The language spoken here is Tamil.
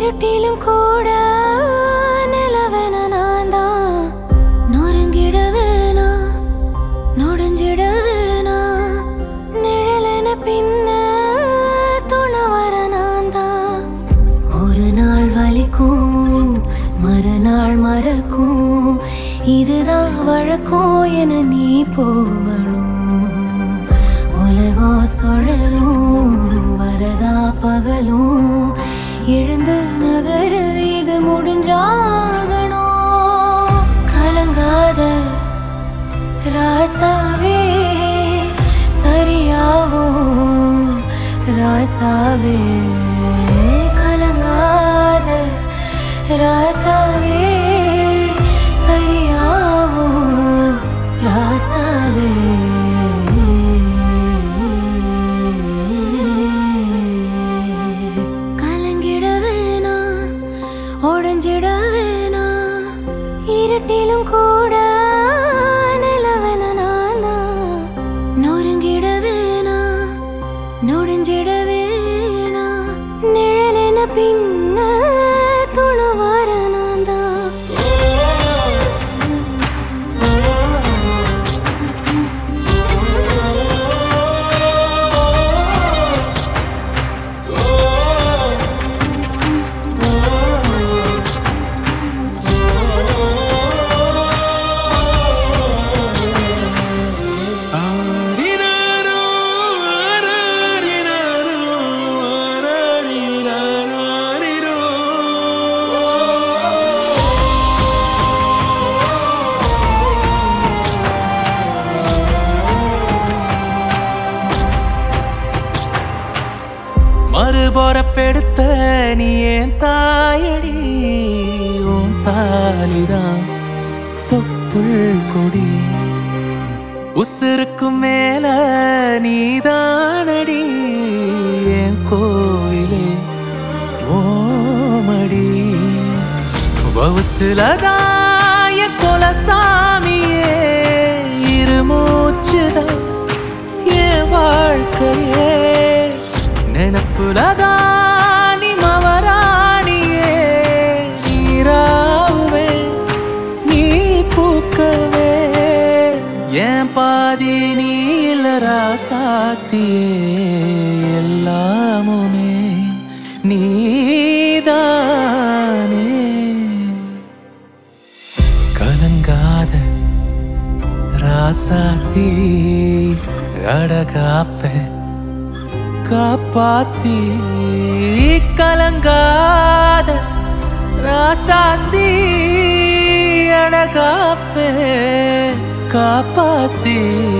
இருட்டிலும் கூட நிலவென நான் தான் நொறுங்கிட வேணா நொடிஞ்சிட வேணா நிழலென பின்ன துணை வர நான் தான் ஒரு நாள் வலிக்கும் மறுநாள் மறக்கும் இதுதான் வழக்கம் என நீ போவணும் உலகம் சுழலும் வரதா பகலும் எழுந்து நகர இது முடிஞ்சாகணும் கலங்காத ராசாவே சரியாவும் ராசாவே கலங்காத ராசாவே சரியாவும் ராசாவே கலங்கிட வேணா உடஞ்சிட வேணா இருட்டிலும் கூட நிலவென நான் தான் நொறுங்கிட வேணா நொடிஞ்சிட வேணா நிழலென பின்ன துணுவார நான் தான் ஆரிராரோ, ஆராரிராரோ, ஆராரிராராரிரோ. மறுபொறப்பெடுத்த நீ ஏன் தாயடி உன் தாலிதான் தொப்புள் கொடி உசுருக்கு மேல நீதானடி என் கோவிலே ஓமடி வவுத்துல தாய குலசாமியே இருமூச்சுதான் என் வாழ்க்கையே நினப்புலதான் நீ மவராணியே நீராவே நீ பூக்கவே என் பாதி நீல ராசாத்தியே எல்லாமுமே நீதானே கலங்காத ராசாத்தி அடகாப்ப காப்பாத்தி கலங்காத ராசாத்தி அடகாப்பே காப்பாத்தி